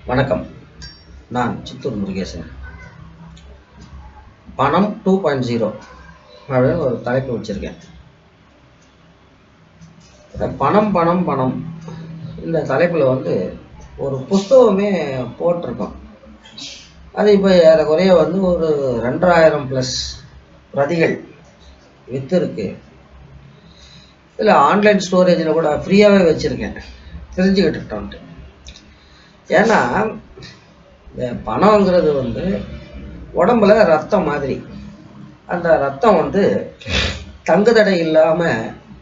வணக்கம் நான் சித்தூர் முருகேசன் பணம் டூ பாயிண்ட் ஜீரோ அப்படின்னு ஒரு தலைப்பு வச்சுருக்கேன் இந்த பணம் பணம் பணம் இந்த தலைப்பில் வந்து ஒரு புஸ்தகமே போட்டிருக்கோம் அது இப்போ ஏறக்குறைய வந்து ஒரு ரெண்டாயிரம் ப்ளஸ் பிரதிகள் விற்றுருக்கு இல்லை ஆன்லைன் ஸ்டோரேஜில் கூட ஃப்ரீயாகவே வச்சுருக்கேன் தெரிஞ்சுக்கிட்டுட்டோன்ட்டு ஏன்னா இந்த பணங்கிறது வந்து உடம்புல ரத்தம் மாதிரி அந்த ரத்தம் வந்து தங்குதடை இல்லாமல்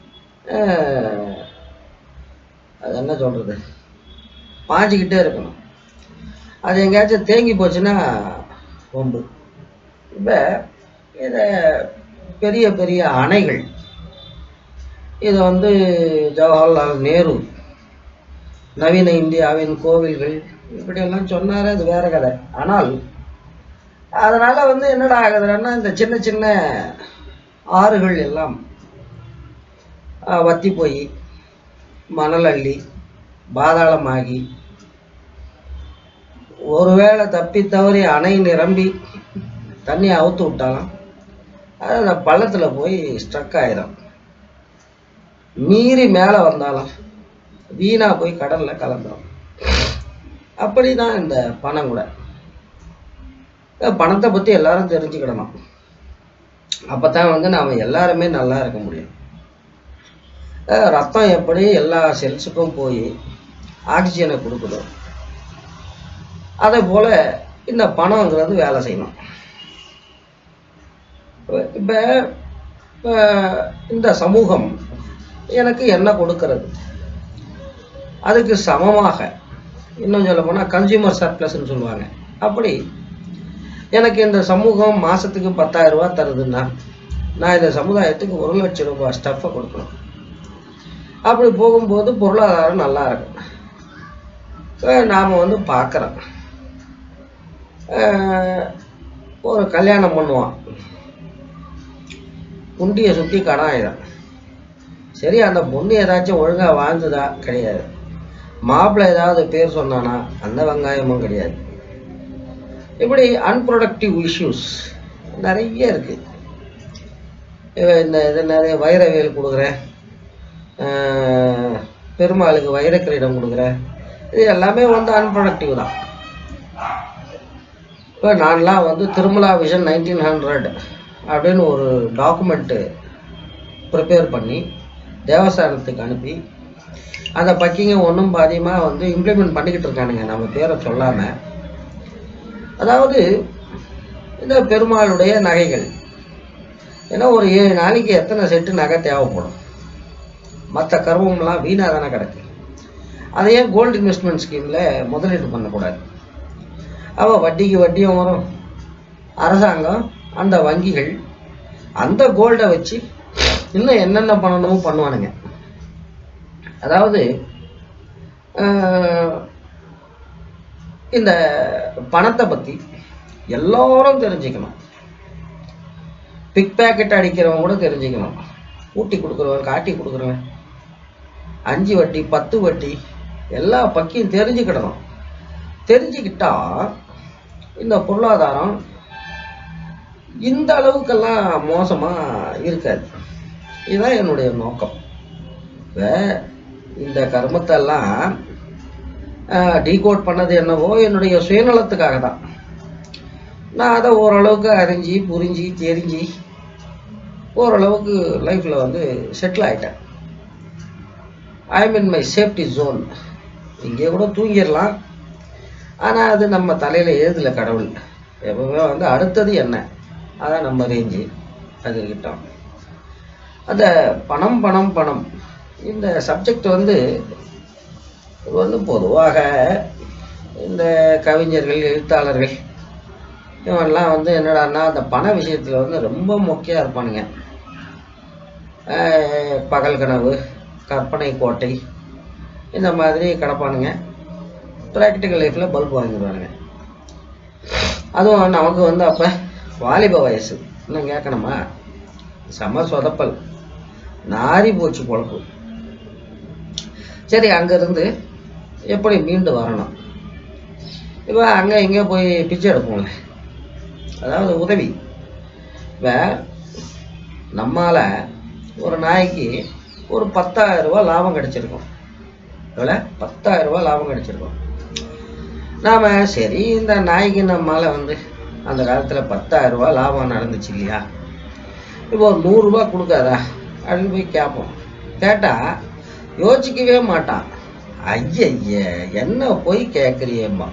அது என்ன சொல்கிறது பாஞ்சிக்கிட்டே இருக்கணும் அது எங்கேயாச்சும் தேங்கி போச்சுன்னா ரொம்ப இப்போ இதை பெரிய பெரிய அணைகள் இது வந்து ஜவஹர்லால் நேரு நவீன இந்தியாவின் கோவில்கள் இப்படியெல்லாம் சொன்னார் அது வேற கதை ஆனால் அதனால் வந்து என்னடா ஆகுதுன்னா இந்த சின்ன சின்ன ஆறுகள் எல்லாம் ஆஹ், வத்தி போய் மணல் அள்ளி பாதாளமாகி ஒருவேளை தப்பி தவறி அணை நிரம்பி தண்ணி அவுத்து விட்டாலும் அது அந்த பள்ளத்தில் போய் ஸ்ட்ரக் ஆயிடும் மீறி மேலே வந்தாலும் வீணா போய் கடல்ல கலந்துரும் அப்படிதான் இந்த பணம் கூட அஹ் பணத்தை பத்தி எல்லாரும் தெரிஞ்சுக்கிடணும் அப்பதான் வந்து நாம எல்லாருமே நல்லா இருக்க முடியும் அஹ் ரத்தம் எப்படி எல்லா செல்ஸுக்கும் போய் ஆக்சிஜனை கொடுக்குதோ அதே போல இந்த பணங்கிறது வேலை செய்யணும் இப்போ இந்த சமூகம் எனக்கு என்ன கொடுக்கிறது அதுக்கு சமமாக இன்னும் சொல்ல போனால் கன்சியூமர் சர்ப்ளஸ்ன்னு சொல்லுவாங்க அப்படி எனக்கு இந்த சமூகம் மாதத்துக்கு பத்தாயிரம் ரூபாய் தருதுன்னா நான் இந்த சமுதாயத்துக்கு ஒரு லட்சம் ரூபாய் ஸ்டஃப்பை கொடுக்கணும் அப்படி போகும்போது பொருளாதாரம் நல்லா இருக்கும் அஹ் நாம வந்து பார்க்குறோம் ஒரு கல்யாணம் பண்ணுவான் குண்டியை சுற்றி கடன் ஆயிடும் சரி அந்த பொண்ணு ஏதாச்சும் ஒழுங்கா வாழ்ந்துதா கிடையாது மாப்பிள்ளை ஏதாவது பேர் சொன்னானா அந்த வெங்காயமும் கிடையாது இப்படி அன்ப்ரொடக்டிவ் இஷ்யூஸ் நிறைய இருக்கு இவ இந்த இது நிறைய வைரவியல் கொடுக்குறேன் ஆஹ் பெருமாளுக்கு வைரக்கிரீடம் கொடுக்குறேன் இது எல்லாமே வந்து அன்ப்ரொடக்டிவ் தான் இப்போ நான்லாம் வந்து திருமலா விஷன் நைன்டீன் ஹண்ட்ரட் அப்படின்னு ஒரு டாக்குமெண்ட்டு ப்ரிப்பேர் பண்ணி தேவஸ்தானத்துக்கு அனுப்பி அந்த பக்கிங்க ஒன்றும் பாதியமாக வந்து இம்ப்ளிமெண்ட் பண்ணிக்கிட்டு இருக்கானுங்க நம்ம பேரை சொல்லாமல் அதாவது இந்த பெருமாளுடைய நகைகள் ஏன்னா ஒரு ஏழு நாளைக்கு எத்தனை செட்டு நகை தேவைப்படும் மற்ற கர்வம்லாம் வீணாக தானே கிடக்கு அதை ஏன் கோல்டு இன்வெஸ்ட்மெண்ட் ஸ்கீமில் முதலீடு பண்ணக்கூடாது அவள் வட்டிக்கு வட்டியும் வரும் அரசாங்கம் அந்த வங்கிகள் அந்த கோல்டை வச்சு இன்னும் என்னென்ன பண்ணணுமோ பண்ணுவானுங்க அதாவது ஆஹ், இந்த பணத்தை பற்றி எல்லாரும் தெரிஞ்சுக்கணும் பிக் பேக்கெட் அடிக்கிறவன் கூட தெரிஞ்சுக்கணும் ஊட்டி கொடுக்குறவன் காட்டி கொடுக்குறவன் அஞ்சு வட்டி பத்து வட்டி எல்லா பக்கியும் தெரிஞ்சுக்கிடணும் தெரிஞ்சுக்கிட்டா இந்த பொருளாதாரம் இந்த அளவுக்கெல்லாம் மோசமாக இருக்காது இதுதான் என்னுடைய நோக்கம் இப்போ இந்த கர்மத்தெல்லாம் டீகோட் பண்ணது என்னவோ என்னுடைய சுயநலத்துக்காக தான் நான் அதை ஓரளவுக்கு அறிஞ்சு புரிஞ்சு தெரிஞ்சு ஓரளவுக்கு லைஃப்பில் வந்து செட்டில் ஆகிட்டேன் I mean my safety zone இங்கே கூட தூங்கிடலாம் ஆனால் அது நம்ம தலையில் எழுதல கடவுள் எப்பவுமே வந்து அடுத்தது என்ன அதான் நம்ம ரேஞ்சு அது கிட்டோம் அந்த பணம் பணம் பணம் இந்த சப்ஜெக்ட் வந்து இது வந்து பொதுவாக இந்த கவிஞர்கள் எழுத்தாளர்கள் இவன்லாம் வந்து என்னடான்னா அந்த பண விஷயத்தில் வந்து ரொம்ப மொக்கையாக இருப்பானுங்க ஆஹ் பகல் கனவு கற்பனை கோட்டை இந்த மாதிரி கிடப்பானுங்க ப்ராக்டிக்கல் லைஃப்பில் பல்ப் வாங்கிடுவானுங்க அதுவும் நமக்கு வந்து அப்போ வாலிப வயசு இன்னும் கேட்கணுமா செம சொதப்பல் நாரி போச்சு பொழப்பு சரி அங்கேருந்து எப்படி மீண்டு வரணும் இப்போ அங்கே இங்கே போய் பிச்சை எடுப்போம்ல அதாவது உதவி இப்போ நம்மால் ஒரு நாய்க்கு ஒரு பத்தாயிரம் ரூபாய் லாபம் கிடைச்சிருக்கும் எவ்வளோ பத்தாயிரம் ரூபாய் லாபம் கிடைச்சிருக்கும் நாம் சரி இந்த நாய்க்கு நம்மால் வந்து அந்த காலத்தில் பத்தாயிரம் ரூபாய் லாபம் நடந்துச்சு இல்லையா இப்போ ஒரு நூறுரூவா கொடுக்காதா அப்படின்னு போய் கேட்போம் கேட்டால் யோசிக்கவே மாட்டான் ஐய என்ன போய் கேட்குறியேம்மா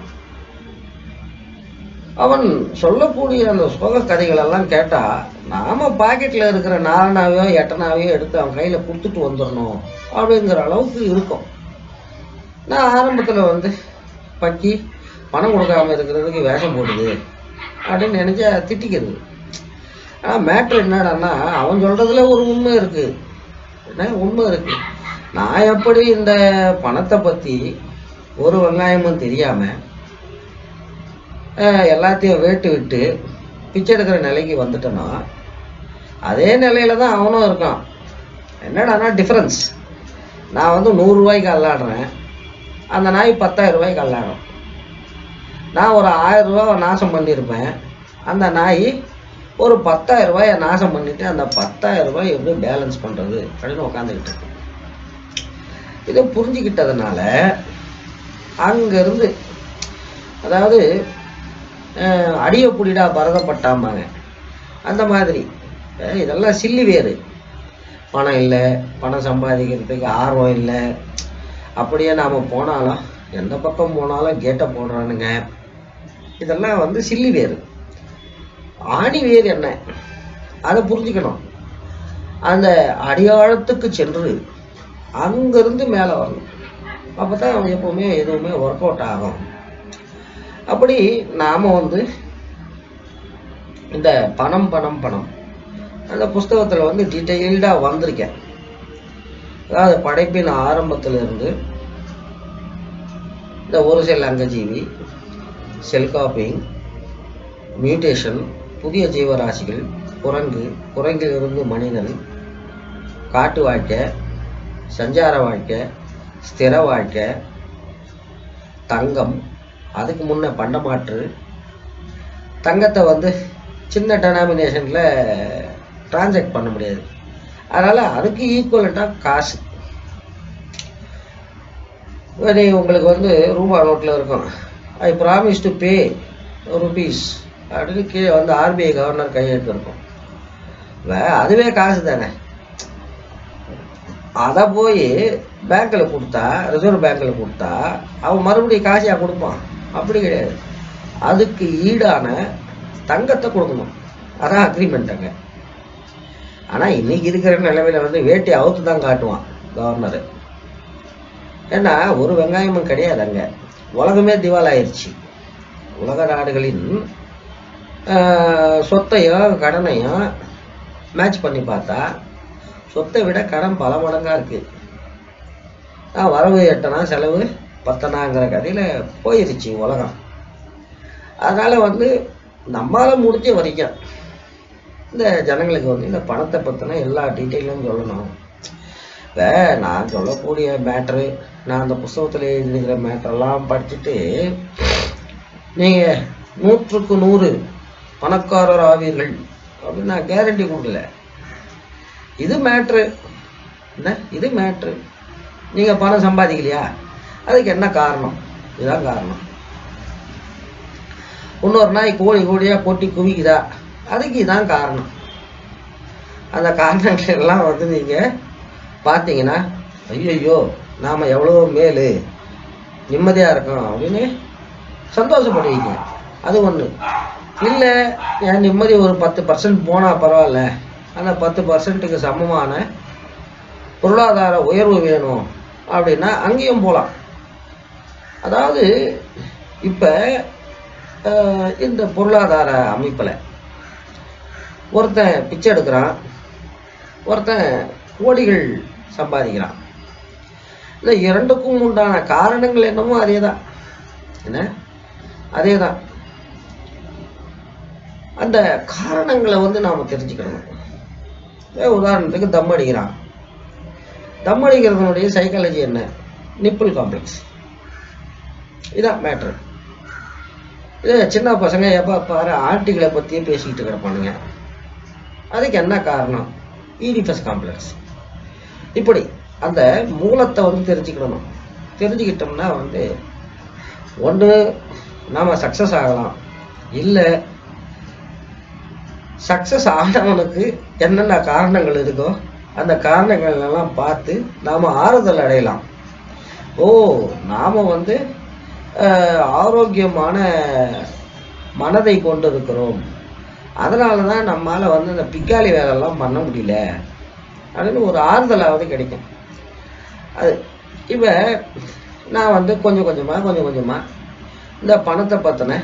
அவன் சொல்லக்கூடிய அந்த சோக கதைகளெல்லாம் கேட்டால் நாம பாக்கெட்டில் இருக்கிற நாலனாவையோ எட்டனாவையோ எடுத்து அவன் கையில் கொடுத்துட்டு வந்துடணும் அப்படிங்கிற அளவுக்கு இருக்கும் நான் ஆரம்பத்தில் வந்து பக்கி பணம் கொடுக்காம இருக்கிறதுக்கு வேஷம் போடுது அப்படின்னு நினச்சா திட்டிக்கிறது ஆனால் மேட்ரு என்னடான்னா அவன் சொல்கிறதுல ஒரு உண்மை இருக்குது என்ன உண்மை இருக்குது நான் எப்படி இந்த பணத்தை பற்றி ஒரு வெங்காயமும் தெரியாமல் எல்லாத்தையும் வேட்டு விட்டு பிச்சை எடுக்கிற நிலைக்கு வந்துட்டேன்னா அதே நிலையில தான் அவனும் இருக்கான் என்னடான்னா டிஃப்ரென்ஸ் நான் வந்து நூறுரூவாய்க்கு அல்லாடுறேன் அந்த நாய் பத்தாயிரம் ரூபாய்க்கு அல்லாடும் நான் ஒரு ஆயிரம் ரூபாவை நாசம் பண்ணியிருப்பேன் அந்த நாய் ஒரு பத்தாயிரம் ரூபாயை நாசம் பண்ணிட்டு அந்த பத்தாயிரம் ரூபாய் எப்படி பேலன்ஸ் பண்ணுறது அப்படின்னு உட்காந்துக்கிட்டு இருக்கேன் இதை புரிஞ்சுக்கிட்டதுனால அங்கேருந்து அதாவது அஹ், அடிய புடிடா பரதப்பட்டாம்பாங்க அந்த மாதிரி அஹ், இதெல்லாம் சில்லி வேறு பணம் இல்லை பணம் சம்பாதிக்கிறதுக்கு ஆர்வம் இல்லை அப்படியே நாம் போனாலும் எந்த பக்கம் போனாலும் கேட்டை போடுறானுங்க இதெல்லாம் வந்து சில்லி வேறு ஆணி வேறு என்ன அதை புரிஞ்சுக்கணும் அந்த அடியாழத்துக்கு சென்று அங்கிருந்து மேலே வரணும் அப்போ தான் எப்போவுமே எதுவுமே ஒர்க் அவுட் ஆகும் அப்படி நாம் வந்து இந்த பணம் பணம் பணம் அந்த புஸ்தகத்தில் வந்து டீட்டெயில்டாக வந்திருக்கேன் அதாவது படைப்பின் ஆரம்பத்துல இருந்து இந்த ஒரு செல் அங்கஜீவி செல் காப்பிங் மியூட்டேஷன் புதிய ஜீவராசிகள் குரங்கு குரங்கிலிருந்து மனிதன் காட்டு வாழ்க்கை சஞ்சார வாழ்க்கை ஸ்திர வாழ்க்கை தங்கம் அதுக்கு முன்ன பண்டமாற்று தங்கத்தை வந்து சின்ன டெனாமினேஷனில் டிரான்சாக்ட் பண்ண முடியாது அதனால் அதுக்கு ஈக்குவலண்ட்டாக காசு இப்ப நீ உங்களுக்கு வந்து ரூபா நோட்டில் இருக்கும் I promise to pay rupees அப்படின்னு கீழே வந்து ஆர்பிஐ கவர்னர் கையெழுத்து இருக்கும் வே- அதுவே காசு தானே அதை போய் பேங்க்கில் கொடுத்தா ரிசர்வ் பேங்க்கில் கொடுத்தா அவன் மறுபடியும் காசியாக கொடுப்பான் அப்படி கிடையாது அதுக்கு ஈடான தங்கத்தை கொடுக்கணும் அதான் அக்ரிமெண்ட் அங்கே ஆனால் இன்னைக்கு இருக்கிற நிலைமையில வந்து வேட்டி அவுத்து தான் காட்டுவான் கவர்னரு ஏன்னா ஒரு வெங்காயமும் கிடையாது அங்கே உலகமே திவால் ஆயிடுச்சு உலக நாடுகளின் ஆஹ், சொத்தையும் கடனையும் மேட்ச் பண்ணி பார்த்தா சொத்தை விட கடன் பல மடங்காக இருக்குது நான் வரவு எட்டனா செலவு பத்தனாங்கிற கதையில் போயிருச்சு உலகம் அதனால் வந்து நம்மளால் முடிஞ்ச வரைக்கும் இந்த ஜனங்களுக்கு வந்து இந்த பணத்தை பற்றின எல்லா டீட்டெயிலும் சொல்லணும் இப்போ நான் சொல்லக்கூடிய மேட்ரு நான் அந்த புஸ்தகத்தில் எழுதியிருக்கிற மேட்ரெல்லாம் படிச்சுட்டு நீங்கள் நூற்றுக்கு நூறு பணக்காரர் ஆவீர்கள் அப்படின்னு நான் கேரண்டி கொடுக்கல இது மேட்ரு என்ன இது மேட்ரு நீங்கள் பணம் சம்பாதிக்கலையா அதுக்கு என்ன காரணம் இதுதான் காரணம் இன்னொரு நாய் கோழி கோழியாக கொட்டி குவிக்குதா அதுக்கு இதான் காரணம் அந்த காரணங்கள் எல்லாம் வந்து நீங்கள் பார்த்தீங்கன்னா ஐயையோ நாம் எவ்வளோ மேலு நிம்மதியாக இருக்கோம் அப்படின்னு சந்தோஷப்படுவீங்க அது ஒன்று இல்லை என் நிம்மதி ஒரு பத்து பர்சன்ட் போனால் பரவாயில்ல அந்த பத்து பர்சன்ட்டுக்கு சமமான பொருளாதார உயர்வு வேணும் அப்படின்னா அங்கேயும் போகலாம் அதாவது இப்போ இந்த பொருளாதார அமைப்பில் ஒருத்தன் பிச்சை எடுக்கிறான் ஒருத்தன் கோடிகள் சம்பாதிக்கிறான் இந்த இரண்டுக்கும் உண்டான காரணங்கள் என்னமோ அதே தான் என்ன அதே தான் அந்த காரணங்களை வந்து நாம் தெரிஞ்சுக்கணும் இப்ப உதாரணத்துக்கு தம் அடிக்கிறான் தம் அடிக்கிறதுனுடைய சைக்காலஜி என்ன நிப்பிள் காம்ப்ளெக்ஸ் இதான் மேட்ரு இது சின்ன பசங்க எப்போ பாரு ஆர்டிகளை பற்றியே பேசிக்கிட்டு கிடப்பானுங்க அதுக்கு என்ன காரணம் ஈடிஃபஸ் காம்ப்ளெக்ஸ் இப்படி அந்த மூலத்தை வந்து தெரிஞ்சுக்கிடணும் தெரிஞ்சுக்கிட்டோம்னா வந்து ஒன்று நாம் சக்ஸஸ் ஆகலாம் இல்லை சக்ஸஸ் ஆனவனுக்கு என்னென்ன காரணங்கள் இருக்கோ அந்த காரணங்கள் எல்லாம் பார்த்து நாம் ஆறுதல் அடையலாம் ஓ நாம் வந்து அஹ், ஆரோக்கியமான மனதை கொண்டு இருக்கிறோம் அதனால தான் நம்மால் வந்து இந்த பிக்காளி வேலையெல்லாம் பண்ண முடியல அப்படின்னு ஒரு ஆறுதலாவது கிடைக்கும் அது இப்போ நான் வந்து கொஞ்சம் கொஞ்சமாக கொஞ்சம் கொஞ்சமாக இந்த பணத்தை பற்றின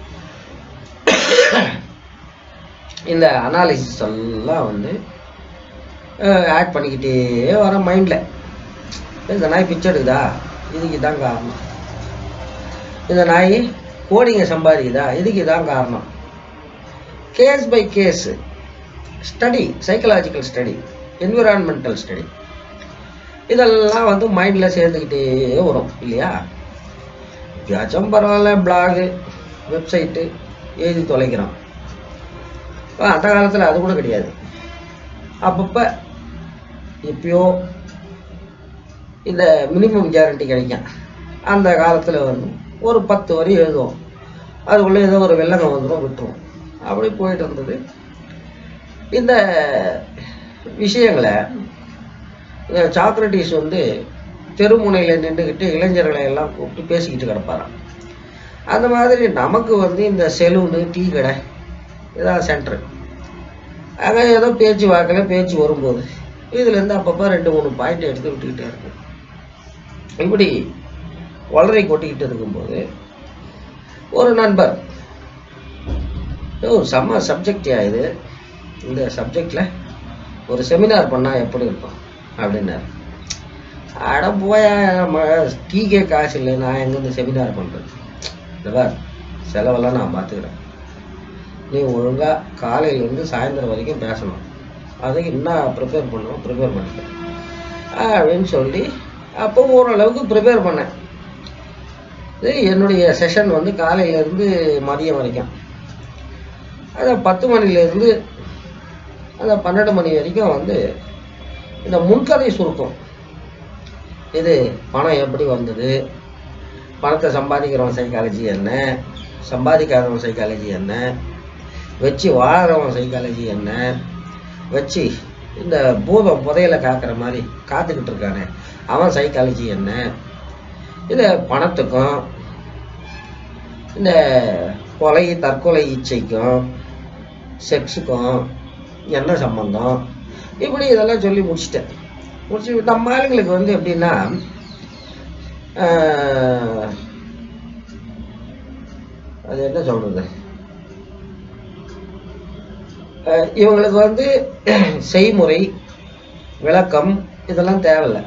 இந்த அனாலிசிஸ் எல்லாம் வந்து ஆட் பண்ணிக்கிட்டே வர மைண்டில் இந்த நாய் பிச்சை எடுக்குதா இதுக்கு இதான் காரணம் இந்த நாய் கோடிங்க சம்பாதிக்குதா இதுக்கு இதான் காரணம் case by case study psychological study environmental study இதெல்லாம் வந்து மைண்டில் சேர்ந்துக்கிட்டே வரும் இல்லையா எப்பயாச்சும் பரவாயில்ல பிளாகு வெப்சைட்டு எழுதி தொலைக்கிறோம் ஆ, அந்த காலத்தில் அது கூட கிடையாது அப்பப்போ எப்பயோ இந்த மினிமம் கேரண்டி கிடைக்கும் அந்த காலத்தில் வந்து ஒரு பத்து வரி எழுதுவோம் அதுக்குள்ளே ஏதோ ஒரு வெள்ளங்க வந்துடும் விட்டுருவோம் அப்படி போயிட்டு இருந்தது இந்த விஷயங்களை இந்த சாக்ரட்டிஸ் வந்து தெருமுனையில் நின்றுக்கிட்டு இளைஞர்களை எல்லாம் கூப்பிட்டு பேசிக்கிட்டு கிடப்பாராம் அந்த மாதிரி நமக்கு வந்து இந்த செலூனு டீ கடை இதான் சென்ட்ரு அங்கே ஏதோ பேச்சு வாக்கில் பேச்சு வரும்போது இதுலேருந்து அப்பப்போ ரெண்டு மூணு பாயிண்ட் எடுத்து விட்டுக்கிட்டே இருக்கும் இப்படி வளரை கொட்டிக்கிட்டு இருக்கும்போது ஒரு நண்பர் ஒரு செம்ம சப்ஜெக்டியா இது இந்த சப்ஜெக்டில் ஒரு செமினார் பண்ணால் எப்படி இருக்கும் அப்படின்னாரு அட போயா டீக்கே காசு இல்லை நான் எங்கேருந்து செமினார் பண்ணுறது பார் செலவெல்லாம் நான் பார்த்துக்கிறேன் நீ ஒழுங்காக காலையிலேருந்து சாயந்தரம் வரைக்கும் பேசணும் அதுக்கு என்ன ப்ரிப்பேர் பண்ணணும் ப்ரிப்பேர் பண்ணிட்டேன் அப்படின்னு சொல்லி அப்போ ஓரளவுக்கு ப்ரிப்பேர் பண்ணேன் இது என்னுடைய செஷன் வந்து காலையிலேருந்து மதியம் வரைக்கும் அது பத்து மணிலேருந்து அந்த பன்னெண்டு மணி வரைக்கும் வந்து இந்த முன்கதை சுருக்கம் இது பணம் எப்படி வந்தது பணத்தை சம்பாதிக்கிறவன் சைக்காலஜி என்ன சம்பாதிக்காதவன் சைக்காலஜி என்ன வச்சு வாழறவன் சைக்காலஜி என்ன வச்சு இந்த பூதம் புதையலை காக்கிற மாதிரி காத்துக்கிட்டு இருக்கானே அவன் சைக்காலஜி என்ன இது பணத்துக்கும் இந்த கொலை தற்கொலை இச்சைக்கும் செக்ஸுக்கும் என்ன சம்பந்தம் இப்படி இதெல்லாம் சொல்லி முடிச்சிட்டேன் முடிச்சு நம்ம ஆளுங்களுக்கு வந்து எப்படின்னா ஆஹ், அது என்ன சொல்றது ஆஹ், இவங்களுக்கு வந்து செய்முறை விளக்கம் இதெல்லாம் தேவையில்லை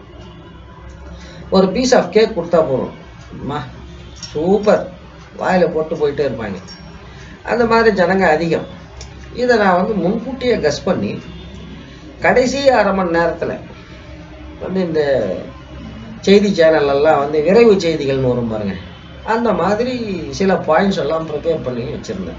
ஒரு பீஸ் ஆஃப் கேக் கொடுத்தா போதும் அம்மா சூப்பர் வாயில் போட்டு போயிட்டே இருப்பாங்க அந்த மாதிரி ஜனங்க அதிகம் இதை நான் வந்து முன்கூட்டியே கஸ் பண்ணி கடைசி அரை மணி நேரத்தில் வந்து இந்த செய்தி சேனல் எல்லாம் வந்து விரைவு செய்திகள்னு வரும் பாருங்க அந்த மாதிரி சில பாயிண்ட்ஸ் எல்லாம் ப்ரிப்பேர் பண்ணி வச்சுருந்தேன்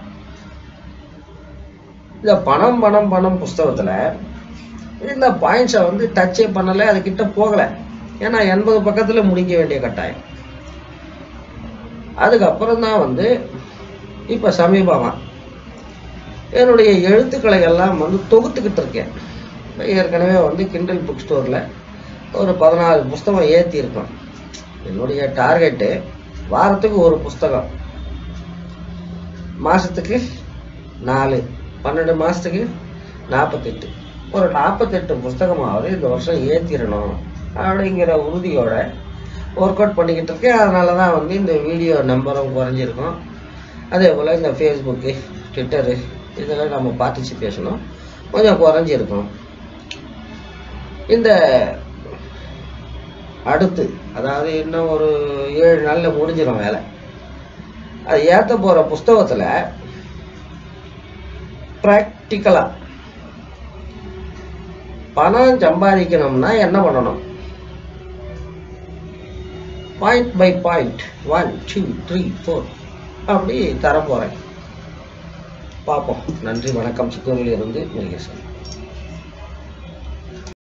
இந்த பணம் பணம் பணம் புஸ்தகத்தில் இந்த பாயிண்ட்ஸை வந்து டச்சே பண்ணலை அதுக்கிட்ட போகலை ஏன்னா எண்பது பக்கத்தில் முடிக்க வேண்டிய கட்டாயம் அதுக்கப்புறம் தான் வந்து இப்போ சமீபமாக என்னுடைய எழுத்துக்களை எல்லாம் வந்து தொகுத்துக்கிட்டு இருக்கேன் இப்ப ஏற்கனவே வந்து கிண்டல் புக் ஸ்டோரில் ஒரு பதினாலு புஸ்தகம் ஏற்றிருக்கோம் என்னுடைய டார்கெட்டு வாரத்துக்கு ஒரு புஸ்தகம் மாதத்துக்கு நாலு பன்னெண்டு மாதத்துக்கு நாற்பத்தெட்டு ஒரு நாற்பத்தெட்டு புஸ்தகமாவது இந்த வருஷம் ஏற்றிடணும் அப்படிங்கிற உறுதியோட ஒர்க் அவுட் பண்ணிக்கிட்டு இருக்கேன் அதனால தான் வந்து இந்த வீடியோ நம்பரும் குறைஞ்சிருக்கும் அதே போல் இந்த ஃபேஸ்புக்கு ட்விட்டரு இதெல்லாம் நம்ம பார்ட்டிசிபேஷனும் கொஞ்சம் குறைஞ்சிருக்கும் இந்த அடுத்து அதாவது இன்னும் ஒரு ஏழு நாளில் முடிஞ்சிடும் வேலை அது ஏற்ற போகிற புஸ்தகத்தில் ப்ராக்டிக்கலாக பணம் சம்பாதிக்கணும்னா என்ன பண்ணணும் point by point one two three four அப்படி தரப்போகிறேன் பார்ப்போம் நன்றி வணக்கம் சித்தூரில் இருந்து முருகேசன்